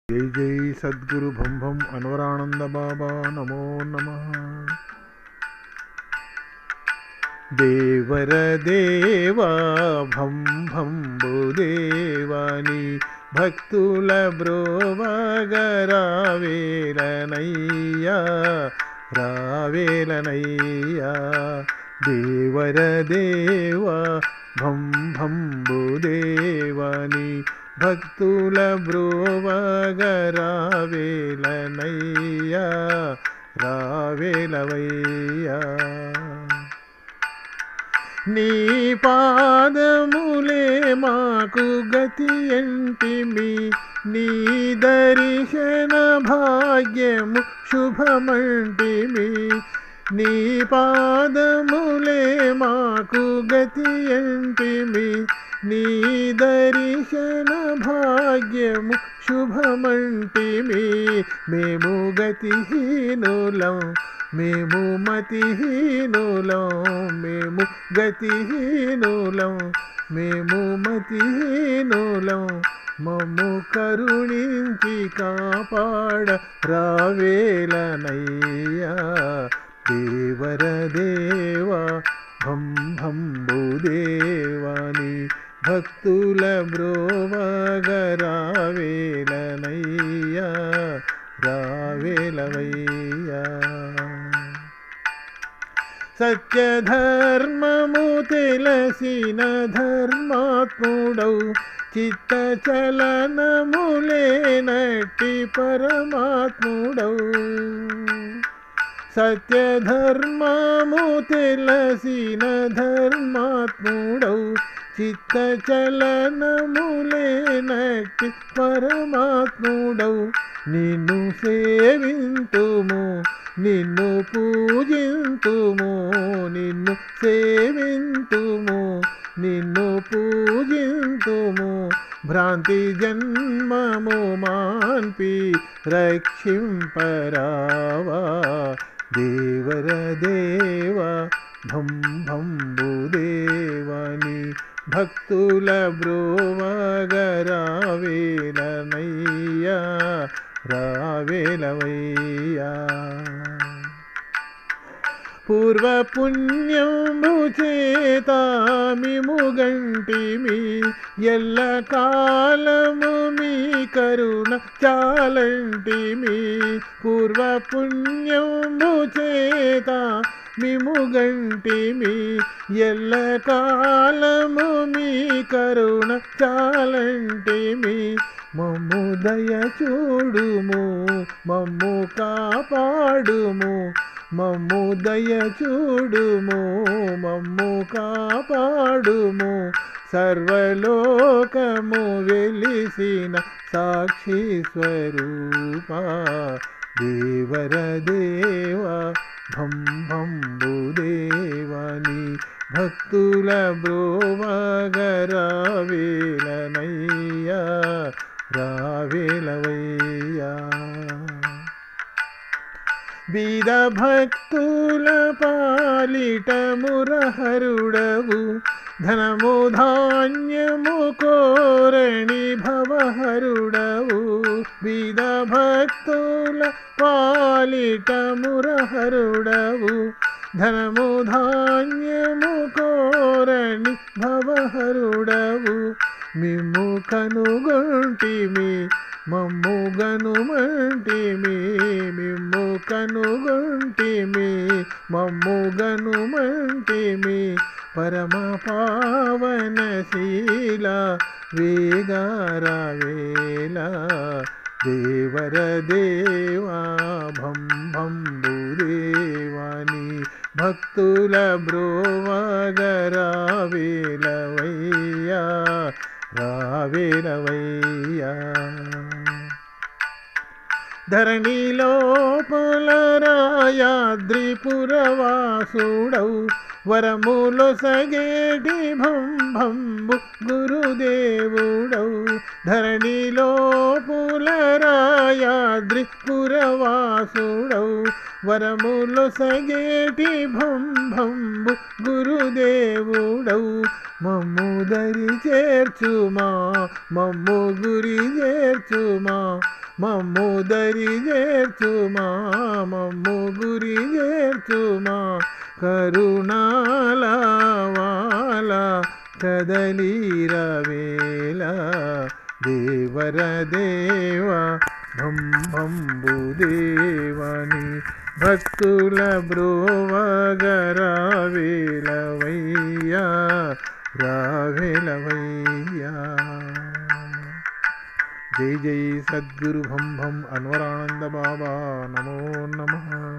జై జై సద్గురు భం భం అన్వరానంద బాబా నమో నమ దేవర దేవా భం భంబుదేవాని భక్తుల బ్రోవగ రావేలనయ్యా రావేలనయ్యా దేవర దేవా భం భంబుదేవాని భక్తుల బ్రోవగ రావేలనయ్యా రావేలవయ్యా నీ పాదములే మాకు గతి ఎంటిమి నీ దర్శన భాగ్యము శుభమంటిమి నీ పాదములే మాకు గతి ఎంటిమి నీ దర్శన భాగ్యము శుభమంటిమి మేము గతిహీనులం మేము మతిహీనులం మేము గతిహీనులం మేము మతిహీనులం మమ్ము కరుణించి కాపాడ రావేలనయ్యా దేవర దేవా భం భంబుదేవాని భక్తుల బ్రోవగ రావేలనయ్యా రావేలవయ్యా సత్యధర్మము తెలిసిన ధర్మాత్ముడౌ చిత్త చలనములేనట్టి పరమాత్ముడౌ సత్యధర్మము తెలిసిన ధర్మాత్ముడౌ చిత్త చలనములేనట్టి పరమాత్ముడౌ నిన్ను సేవింతుము నిన్ను పూజింతుము నిన్ను సేవింతుము నిన్ను పూజింతుము భ్రాంతి జన్మము మాన్పి రక్షింపరావా దేవర దేవా భం భంబుదేవాని భక్తుల బ్రోవగ రావేలనయ్యా రావేలవయ్యా పూర్వపుణ్యంబు చేతామిముగంటిమి ఎల్ల కాలము మీ కరుణ చాలంటిమి పూర్వపుణ్యంబు చేత మిముగంటిమి ఎల్ల కాలము మీ కరుణ చాలంటిమి మమ్ము దయ చూడుము మమ్ము కాపాడుము మమ్ము దయ చూడుము మమ్ము కాపాడుము సర్వలోకము వెలిసిన సాక్షి స్వరూప దేవర దేవా భం భంబుదేవాని భక్తుల బ్రోవగ రావేలనయ్యా రావేలవయ్యా బీద భక్తుల పాలిట మురహరుడవు ధనము ధాన్యము కోరణి భవహరుడవు బీద భక్తుల పాలిట మురహరుడవు ధనము ధాన్యము కోరణి భవహరుడవు మిమ్ము కనుగొంటిమి మమ్ము గనుమంటిమి మిమ్ము కనుగొంటిమి మమ్ము గనుమంటిమి పరమ పావనశీల వేగారవేల దేవర దేవా భం భంబుదేవాని భక్తుల బ్రోవగ రావేలవయ్యా రావేలవయ్యా ధరణిలో పులరాయాద్రిపురవాసుడౌ వరములు సగేటి భం భంబు గురుదేవుడౌ ధరణిలో పులరాయాద్రిపురవాసుడౌ వరములు సగేటి భం భంబు గురుదేవుడౌ మమ్ము దరి చేర్చుమా మమ్ము గురి చేర్చుమా మమ్ము దరి చేర్చుమా మమ్ము గురి చేర్చుమా కరుణాల వాల కదలీరవేల దేవర దేవ భం భంబు దేవని భక్తుల బ్రోవగరావేలవయ్యా రావేలవయ్యా జై జై సద్గురు భం భం అన్వరానంద బాబా నమో నమః